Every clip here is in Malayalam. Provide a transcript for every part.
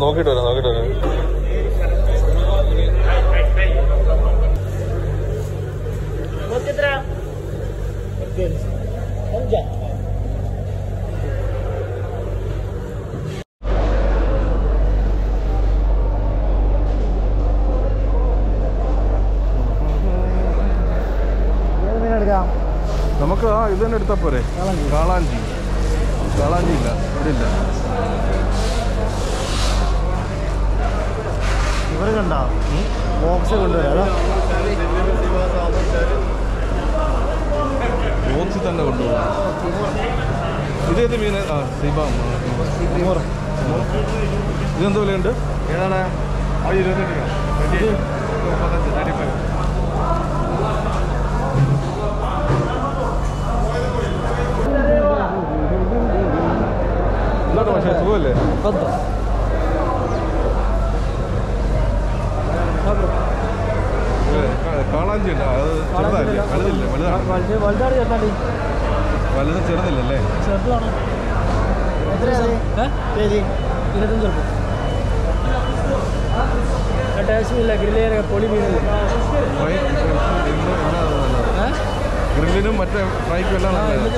നോക്കിട്ട് വരാം നോക്കിട്ട് വരാം എടുക്കാം നമുക്ക് ആ ഇത് തന്നെ എടുത്താൽ പോരെ കാളാഞ്ചി. കാളാഞ്ചി കാളാഞ്ചി ഇല്ല ഇവിടെ ഇല്ല ഇവർ കണ്ട ബോക്സ് കൊണ്ടുവരാം അതാ ബോക്സിൽ തന്നെ കൊണ്ടുപോകും ഇതേത് മീൻ ആ സീബാം ഇതെന്ത് വിലയുണ്ട് ഏതാണ് ആ ഇരുപത്തെട്ട് എന്താണ് പക്ഷേ സുഖമല്ലേ കാളാഞ്ചി ഉണ്ട് അത് ചെറുതല്ലേ വലുതില്ല വലുതാണ് വലുതാണ് ചേർത്താണ്ടി വലുത് ചെറുതില്ലല്ലേ ചെറുതാണ് കേജി ഇരുപത്തഞ്ച് റുപ്യ ടേസ്റ്റ് ഇല്ല ഗ്രില്ല് പൊളി മീനല്ലേ ഫ്രൈ ഗ്രില്ലിനും എല്ലാം നല്ലത് ഗ്രില്ലിനും മറ്റേ ഫ്രൈക്കും എല്ലാം നല്ലത്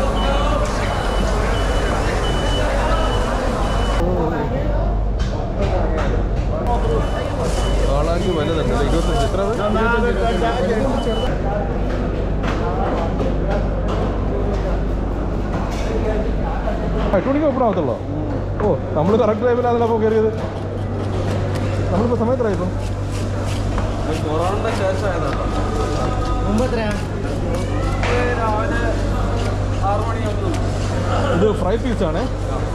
കാളാഞ്ചി വലുതുണ്ട് ഇരുപത്തഞ്ച് എത്ര അത്? എട്ട് മണിക്ക് ഓപ്പൺ ആവത്തുള്ളൂ ഓ നമ്മൾ കറക്റ്റ് ടൈമിലാണ് അപ്പോൾ കയറിയത് നമ്മളിപ്പോൾ സമയത്തരായി ഇപ്പം കൊറോണ ശേഷമായതാണ് മുമ്പ് എത്രയാണ് ഇത് ഫ്രൈ പീസാണ്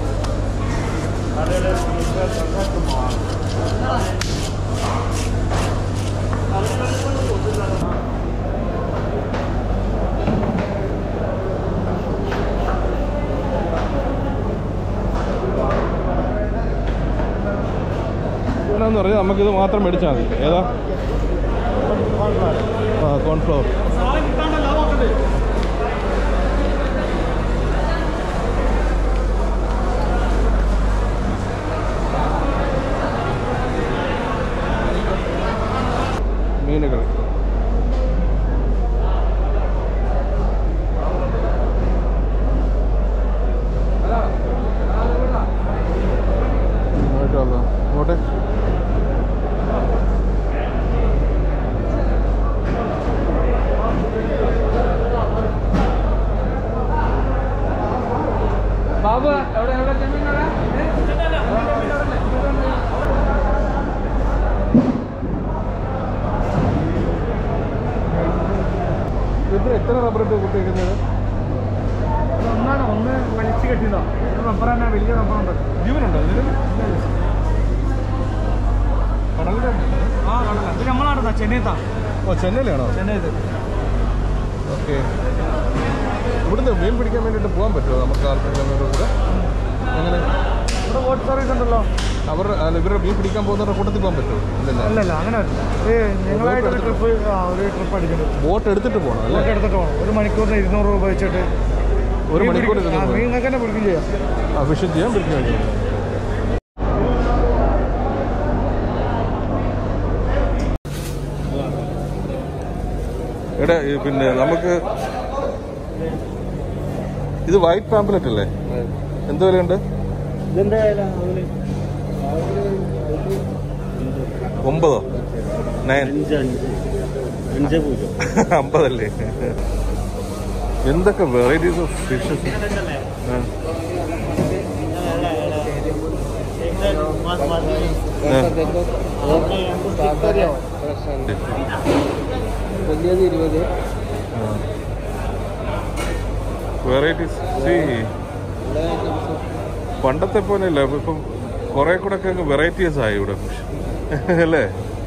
എന്ന് പറഞ്ഞാൽ നമുക്കിത് മാത്രം മേടിച്ചാൽ മതി ഏതാ ആ കോൺഫ്ലവർ മീനുകൾ മാഷാല്ലാ. പോട്ടെ ബാബു എവിടെ എവിടെ ചെമ്മീനാ ഇത് എത്ര റബ്ബർ ഇട്ട് കൂട്ടിയിരിക്കുന്നത് ഒന്നാണ് ഒന്ന് വലിച്ചു കെട്ടിയതാ റബ്ബർ തന്നെ വലിയ റബ്ബറുണ്ട് ജീവനുണ്ടോ ഇതിന് കടലിലെ ആ കടല ഇത് നമ്മളാടുന്ന ചെന്നൈത്താ ഓ ചെന്നൈയിലാണോ ചെന്നൈത്ത് ഓക്കെ ഇവിടുന്ന് മീൻ പിടിക്കാൻ വേണ്ടിയിട്ട് പോകാൻ പറ്റുമോ നമുക്ക് ആർക്കെങ്കിലും അവരുടെ കൂടെ എങ്ങനെ ഇവിടെ ബോട്ട് സർവീസ് ഉണ്ടല്ലോ അവർ അല്ല ഇവരുടെ മീൻ പിടിക്കാൻ പോകുന്നവരുടെ കൂട്ടത്തിൽ പോകാൻ പറ്റുമോ ഇല്ലല്ല അല്ലല്ല അങ്ങനെ പറ്റില്ല ഇത് ഞങ്ങളായിട്ട് ഒരു ട്രിപ്പ് ഒരു ട്രിപ്പ് അടിക്കുന്നത് ബോട്ട് എടുത്തിട്ട് പോകണം അല്ലേ ബോട്ട് എടുത്തിട്ട് പോകണം ഒരു മണിക്കൂറിന് ഇരുന്നൂറ് രൂപ വെച്ചിട്ട് ഒരു മീൻ മണിക്കൂർ പിടിക്കും. ആ, ഇരുന്ന് മീൻ നിങ്ങൾക്ക് തന്നെ പിടിക്കും ചെയ്യാം ആ ഫിഷ് ചെയ്യാൻ പിടിക്കാൻ കഴിയും എടാ ഈ പിന്നെ നമുക്ക് ഇത് വൈറ്റ് പാമ്പലറ്റ് അല്ലേ എന്ത് വിലയുണ്ട് ഇതെന്താ ഒമ്പതോ നയൻ അഞ്ച് പൂജ്യം അമ്പതല്ലേ എന്തൊക്കെ വെറൈറ്റീസ് ഓഫ് ഫിഷസ് വലിയത് ഇരുപത് വെറൈറ്റീസ് പണ്ടത്തെ പോലെ അല്ല ഇപ്പം കുറെ കൂടെ ഒക്കെ വെറൈറ്റീസ് ആയി ഇവിടെ ഫിഷ് അല്ലേ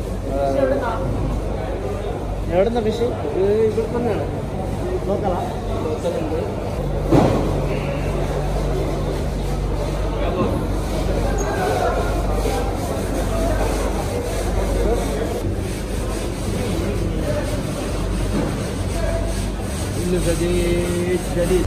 എവിടുന്ന ഫിഷ് ഇവിടെ തന്നെയാണ് നോക്കാം جديد جديد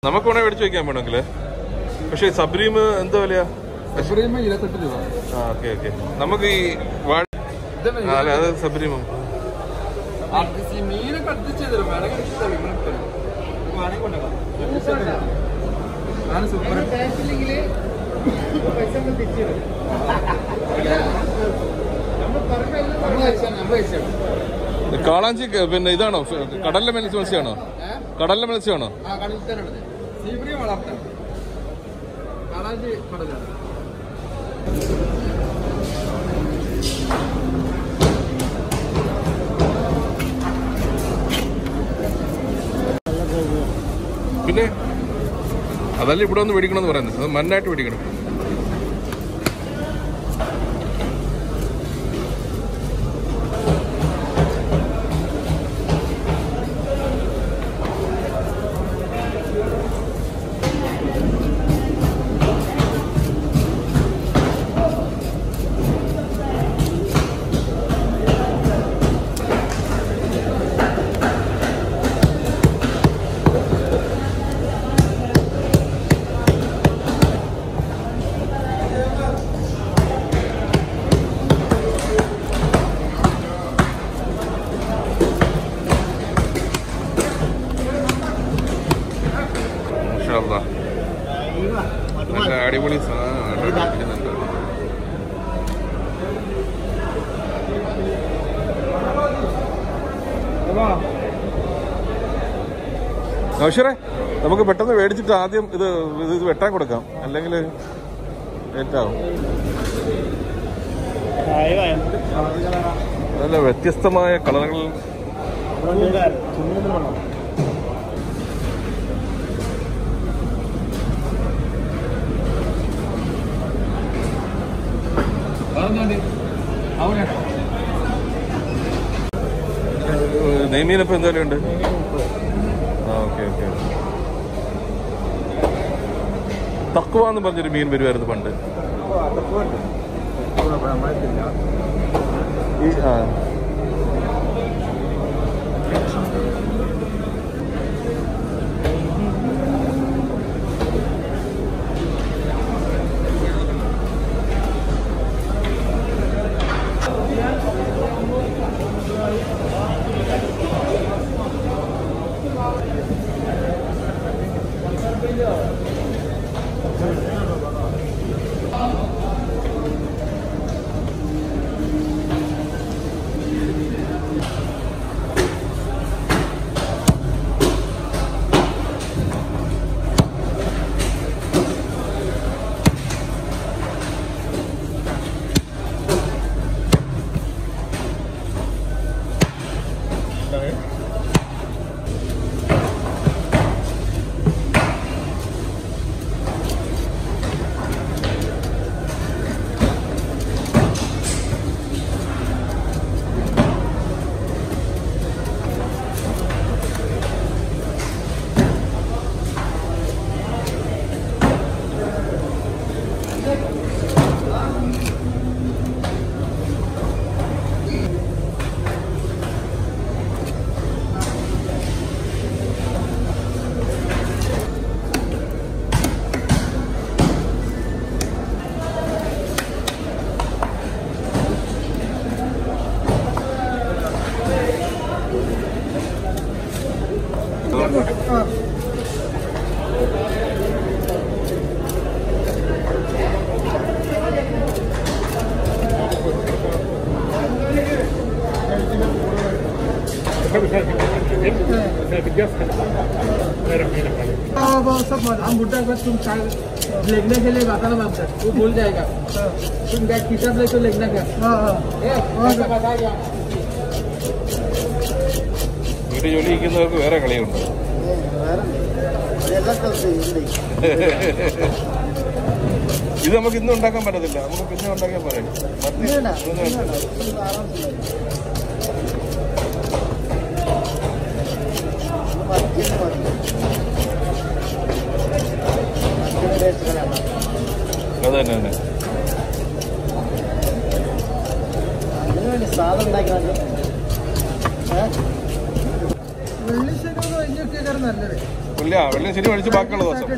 നമുക്ക് വേണേ മേടിച്ച് വെക്കാൻ വേണമെങ്കിൽ പക്ഷേ സബ്രീം എന്താ വിലയാ ഇരുപത്തെട്ട് രൂപ ആ ഓക്കെ ഓക്കെ നമുക്ക് ഈ വാഴ ആ, അല്ല അത് സബ്രീമം മീനൊക്കെ അഡ്ജസ്റ്റ് ചെയ്ത് തരും വേണമെങ്കിൽ adjust ചെയ്ത് തരും. ഇവിടെ തരും. നമുക്ക് വേണമെങ്കിൽ കൊണ്ടുപോകാം. Adjust ചെയ്ത് തരും. ആണ് സൂപ്പർ നമ്മൾ കഴിച്ചാണ് നമ്മൾ കഴിച്ചാണ് കാളാഞ്ചി ക- പിന്നെ ഇതാണോ ഫ- കടലിലെ മത്സ്യ മത്സ്യമാണോ കടലിലെ മത്സ്യമാണോ ആ കടലിൽ തന്നെയാണത് സീബ്രി വളർത്താം കളാഞ്ചി കടലാണ് പിന്നെ അതല്ല ഇവിടെ ഒന്ന് മേടിക്കണമെന്ന് പറയുന്നത് അത് മണ്ണായിട്ട് മേടിക്കണം മാഷാ നല്ല അടിപൊളി സാധനം ഇരിക്കുന്നുണ്ട് നൗഷറെ നമുക്ക് പെട്ടെന്ന് മേടിച്ചിട്ട് ആദ്യം ഇത് ഇത് ഇത് വെട്ടാൻ കൊടുക്കാം അല്ലെങ്കിൽ ലേറ്റാവും നല്ല വ്യത്യസ്തമായ കളറുകൾ നെയ്മീനപ്പം എന്തായാലും ഉണ്ട് ആ ഓക്കെ ഓക്കെ തക്കുവ എന്ന് പറഞ്ഞൊരു മീൻ വരുമായിരുന്നു പണ്ട് ഈ ആ सब हम बुड्ढा बस तुम चार लेगने के लिए बताना बाप सर वो भूल जाएगा तुम बैग किताब ले तो लेगना क्या हाँ हाँ बताएगा വീട്ടിൽ ജോലി ചെയ്യുന്നവർക്ക് വേറെ കളിയുണ്ട് ഇത് നമുക്ക് ഇന്ന് ഉണ്ടാക്കാൻ പറ്റത്തില്ല നമുക്ക് പിന്നെ ഉണ്ടാക്കാൻ പറയാം മത്തി ഇതൊന്നും വേണ്ട. അത് തന്നെ തന്നെ സാധനം ഉണ്ടാക്കി വെള്ളിശ്ശേരി കഴിഞ്ഞൊക്കെ നല്ലത് വെള്ളി ആ വെള്ളി ശരി മേടിച്ച് ബാക്കിയുള്ള ദിവസം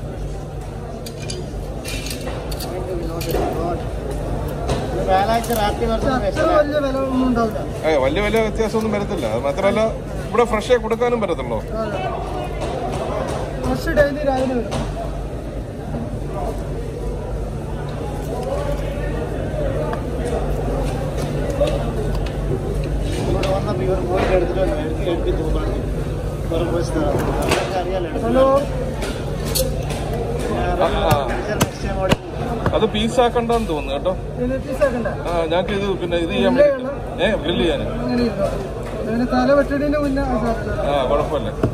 വ്യാഴാഴ്ച രാത്രി അത്ര വലിയ വില ഒന്നും ഉണ്ടാവില്ല ഏ വലിയ വലിയ വ്യത്യാസമൊന്നും വരത്തില്ല അത് മാത്രമല്ല ഇവിടെ ഫ്രഷ് കൊടുക്കാനും പറ്റത്തുള്ളൂ കുറച്ച് ഡെയിലി രാവിലെ വരും ഇവിടെ വന്നപ്പോൾ ഇവർ പോയിട്ട് എടുത്തിട്ട് വന്നു എടുത്ത് എടുത്ത് തോന്നുന്നു ഒരു ബസ് അറിയാലോ ഹലോ നെക്സ്റ്റ് ടൈം അവിടെ അത് പീസാക്കണ്ടെന്ന് തോന്നുന്നു കേട്ടോ ഇത് പീസാക്കണ്ട ആ ഞങ്ങൾക്ക് ഇത് പിന്നെ ഇത് ചെയ്യാൻ വേണ്ടി ഏ ഗ്രില്ല് ചെയ്യാൻ അങ്ങനെ ഇരുന്നോ അതിന് തല വെട്ടടിന്റെ മുന്നേ ആ സാധനം ആ കുഴപ്പമില്ല